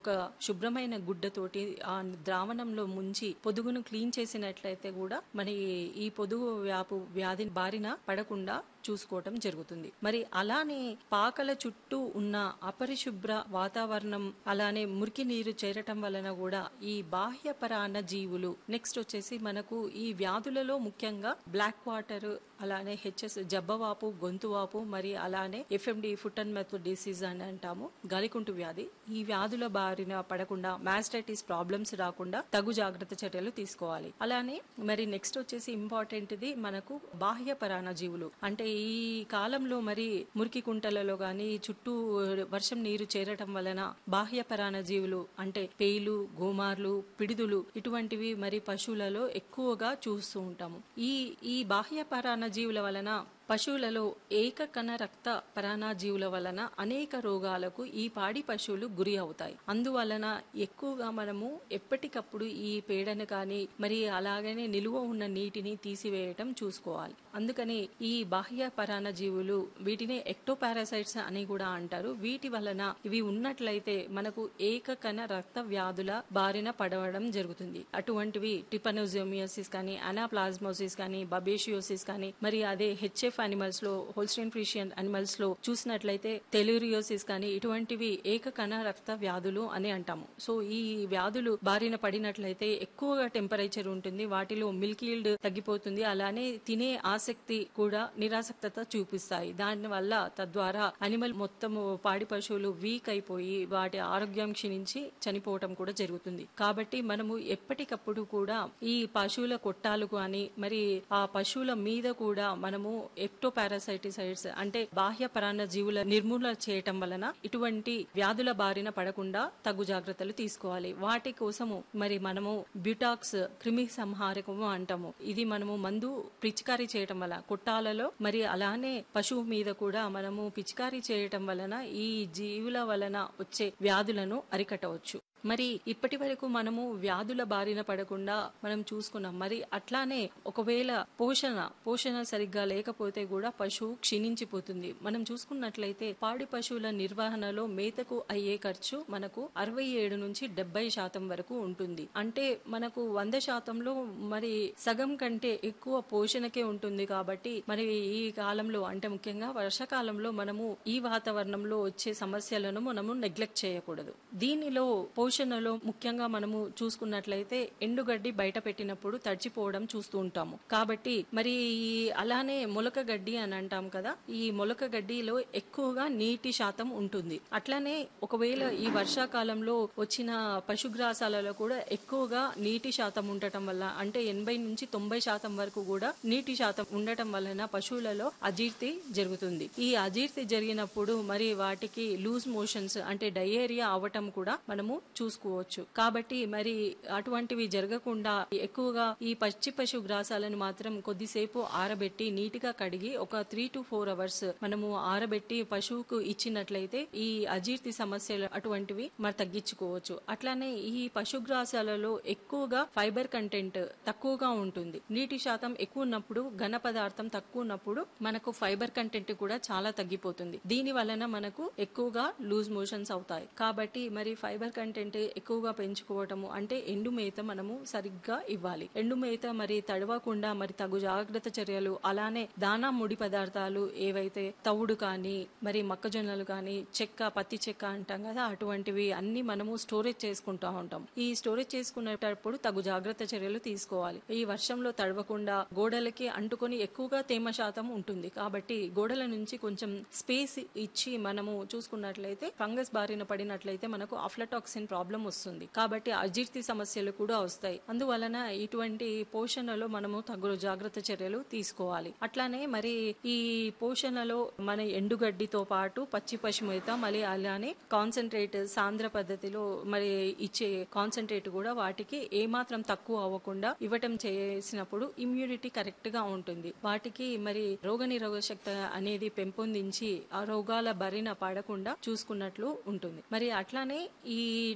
ఒక శుభ్రమైన గుడ్డతోటి ఆ ద్రావణంలో ముంచి పొదుగును క్లీన్ చేసినట్లయితే కూడా మరి ఈ పొదుగు వ్యాపు వ్యాధి బారిన పడకుండా చూసుకోవటం జరుగుతుంది మరి అలానే పాకల చుట్టూ ఉన్న అపరిశుభ్ర వాతావరణం అలానే మురికి నీరు చేరటం వలన కూడా ఈ బాహ్య పరాన్న జీవులు నెక్స్ట్ వచ్చేసి మనకు ఈ వ్యాధులలో ముఖ్యంగా బ్లాక్ వాటర్ అలానే హెచ్ఎస్ జబ్బవాపు గొంతువాపు మరి అలానే F M D foot and mouth disease అని అంటాము గాలికుంటు వ్యాధి ఈ వ్యాధుల బారిన పడకుండా మాస్టైటిస్ ప్రాబ్లమ్స్ రాకుండా తగు జాగ్రత్త చర్యలు తీసుకోవాలి అలానే మరి నెక్స్ట్ వచ్చేసి ఇంపార్టెంట్ ఇది మనకు బాహ్య పరాణ జీవులు అంటే ఈ కాలంలో మరి మురికి కుంటలలో గాని చుట్టూ వర్షం నీరు చేరటం వలన బాహ్య పరాణ జీవులు అంటే పేలు గోమార్లు పిడుదులు ఇటువంటివి మరి పశువులలో ఎక్కువగా చూస్తూ ఉంటాము ఈ ఈ బాహ్య పరాణ జీవుల వలన పశువులలో ఏకకణ రక్త పరాణజీవుల వలన అనేక రోగాలకు ఈ పాడి పశువులు గురి అవుతాయి అందువలన ఎక్కువగా మనము ఎప్పటికప్పుడు ఈ పేడను కానీ మరి అలాగనే నిలువ ఉన్న నీటిని తీసివేయటం చూసుకోవాలి అందుకని ఈ బాహ్య పరాణజీవులు వీటిని ఎక్టోపారాసైట్స్ అని కూడా అంటారు వీటి వలన ఇవి ఉన్నట్లయితే మనకు ఏకకణ రక్త వ్యాధుల బారిన పడవడం జరుగుతుంది అటువంటివి టిపనోజోమియోసిస్ కానీ అనాప్లాస్మోసిస్ కానీ బబేషియోసిస్ కానీ మరి అదే హెచ్ఎఫ్ అనిమల్స్ లో హోల్స్టైన్ ఫ్రిషియన్ అనిమల్స్ లో చూసినట్లయితే టెలిరియోసిస్ కానీ ఇటువంటివి ఏకకణ రక్త వ్యాధులు అని అంటాము సో ఈ వ్యాధులు బారిన పడినట్లయితే ఎక్కువగా టెంపరేచర్ ఉంటుంది వాటిలో మిల్క్ ఈల్డ్ తగ్గిపోతుంది అలానే తినే ఆసక్తి కూడా నిరాసక్తత చూపిస్తాయి దాని వల్ల తద్వారా అనిమల్ మొత్తం పాడి పశువులు వీక్ అయిపోయి వాటి ఆరోగ్యం క్షీణించి చనిపోవటం కూడా జరుగుతుంది కాబట్టి మనము ఎప్పటికప్పుడు కూడా ఈ పశువుల కొట్టాలు కానీ మరి ఆ పశువుల మీద కూడా మనము ఎక్టోపారాసైటిసైడ్స్ అంటే బాహ్య పరాన్న జీవుల నిర్మూలన చేయటం వలన ఇటువంటి వ్యాధుల బారిన పడకుండా తగు జాగ్రత్తలు తీసుకోవాలి వాటి కోసము మరి మనము బ్యూటాక్స్ క్రిమి సంహారకము అంటాము ఇది మనము మందు పిచికారీ చేయటం వల్ల కొట్టాలలో మరి అలానే పశువు మీద కూడా మనము పిచికారీ చేయటం వలన ఈ జీవుల వలన వచ్చే వ్యాధులను అరికట్టవచ్చు మరి ఇప్పటి వరకు మనము వ్యాధుల బారిన పడకుండా మనం చూసుకున్నాం మరి అట్లానే ఒకవేళ పోషణ పోషణ సరిగ్గా లేకపోతే కూడా పశువు క్షీణించిపోతుంది మనం చూసుకున్నట్లయితే పాడి పశువుల నిర్వహణలో మేతకు అయ్యే ఖర్చు మనకు అరవై ఏడు నుంచి డెబ్బై శాతం వరకు ఉంటుంది అంటే మనకు వంద శాతంలో మరి సగం కంటే ఎక్కువ పోషణకే ఉంటుంది కాబట్టి మరి ఈ కాలంలో అంటే ముఖ్యంగా వర్షాకాలంలో మనము ఈ వాతావరణంలో వచ్చే సమస్యలను మనము నెగ్లెక్ట్ చేయకూడదు దీనిలో పోషణలో ముఖ్యంగా మనము చూసుకున్నట్లయితే ఎండుగడ్డి బయట పెట్టినప్పుడు తడిచిపోవడం చూస్తూ ఉంటాము కాబట్టి మరి ఈ అలానే మొలక గడ్డి అని అంటాం కదా ఈ మొలక గడ్డిలో ఎక్కువగా నీటి శాతం ఉంటుంది అట్లానే ఒకవేళ ఈ వర్షాకాలంలో వచ్చిన పశుగ్రాసాలలో కూడా ఎక్కువగా నీటి శాతం ఉండటం వల్ల అంటే ఎనభై నుంచి తొంభై శాతం వరకు కూడా నీటి శాతం ఉండటం వలన పశువులలో అజీర్తి జరుగుతుంది ఈ అజీర్తి జరిగినప్పుడు మరి వాటికి లూజ్ మోషన్స్ అంటే డయేరియా అవటం కూడా మనము చూసుకోవచ్చు కాబట్టి మరి అటువంటివి జరగకుండా ఎక్కువగా ఈ పచ్చి పశు గ్రాసాలను మాత్రం కొద్దిసేపు ఆరబెట్టి నీటిగా కడిగి ఒక త్రీ టు ఫోర్ అవర్స్ మనము ఆరబెట్టి పశువుకు ఇచ్చినట్లయితే ఈ అజీర్తి సమస్యలు అటువంటివి మరి తగ్గించుకోవచ్చు అట్లానే ఈ పశుగ్రాసాలలో ఎక్కువగా ఫైబర్ కంటెంట్ తక్కువగా ఉంటుంది నీటి శాతం ఎక్కువ ఉన్నప్పుడు ఘన పదార్థం తక్కువ ఉన్నప్పుడు మనకు ఫైబర్ కంటెంట్ కూడా చాలా తగ్గిపోతుంది దీని వలన మనకు ఎక్కువగా లూజ్ మోషన్స్ అవుతాయి కాబట్టి మరి ఫైబర్ కంటెంట్ ఎక్కువగా పెంచుకోవటము అంటే ఎండు మేత మనము సరిగ్గా ఇవ్వాలి ఎండు మేత మరి తడవకుండా మరి తగు జాగ్రత్త చర్యలు అలానే దానా ముడి పదార్థాలు ఏవైతే తవుడు కానీ మరి మొక్కజొన్నలు కానీ చెక్క పత్తి చెక్క అంటాం కదా అటువంటివి అన్ని మనము స్టోరేజ్ చేసుకుంటా ఉంటాం ఈ స్టోరేజ్ చేసుకునేటప్పుడు తగు జాగ్రత్త చర్యలు తీసుకోవాలి ఈ వర్షంలో తడవకుండా గోడలకి అంటుకొని ఎక్కువగా తేమ శాతం ఉంటుంది కాబట్టి గోడల నుంచి కొంచెం స్పేస్ ఇచ్చి మనము చూసుకున్నట్లయితే ఫంగస్ బారిన పడినట్లయితే మనకు అఫ్లటాక్సిన్ ప్రాబ్లం వస్తుంది కాబట్టి అజీర్తి సమస్యలు కూడా వస్తాయి అందువలన ఇటువంటి పోషణలో మనము తగు జాగ్రత్త చర్యలు తీసుకోవాలి అట్లానే మరి ఈ పోషణలో మన ఎండుగడ్డితో పాటు పచ్చి పశు మేత మళ్ళీ అలానే కాన్సన్ట్రేట్ సాంద్ర పద్ధతిలో మరి ఇచ్చే కాన్సన్ట్రేట్ కూడా వాటికి ఏమాత్రం తక్కువ అవ్వకుండా ఇవ్వటం చేసినప్పుడు ఇమ్యూనిటీ కరెక్ట్ గా ఉంటుంది వాటికి మరి రోగ నిరోధక శక్తి అనేది పెంపొందించి ఆ రోగాల బరిన పడకుండా చూసుకున్నట్లు ఉంటుంది మరి అట్లానే ఈ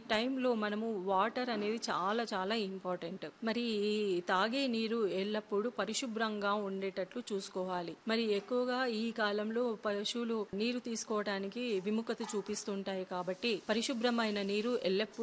టైంలో మనము వాటర్ అనేది చాలా చాలా ఇంపార్టెంట్ మరి ఈ తాగే నీరు ఎల్లప్పుడూ పరిశుభ్రంగా ఉండేటట్లు చూసుకోవాలి మరి ఎక్కువగా ఈ కాలంలో పశువులు నీరు తీసుకోవడానికి విముఖత చూపిస్తుంటాయి కాబట్టి పరిశుభ్రమైన నీరు ఎల్లప్పుడూ